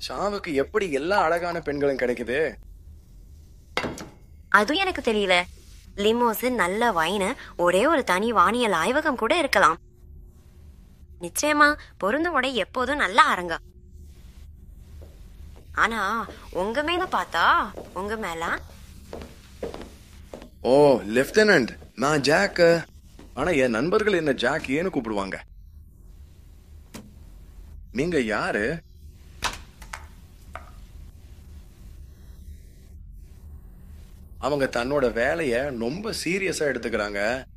ஷாவுக்கு எப்படி எல்லா அழகான பெண்களும் கிடைக்குது அதுவும் எனக்கு தெரியல லிமோஸ் நல்ல வைனு ஒரே ஒரு தனி வானியல் ஆய்வகம் கூட இருக்கலாம் நிச்சயமா பொருந்த உடை எப்போதும் நல்லா அரங்க ஆனா உங்க மேல பார்த்தா உங்க மேல ஓ லெப்டினன்ட் நான் ஜாக் ஆனா என் நண்பர்கள் என்ன ஜாக் ஏன்னு கூப்பிடுவாங்க நீங்க யாரு அவங்க தன்னோட வேலைய ரொம்ப சீரியஸா எடுத்துக்கிறாங்க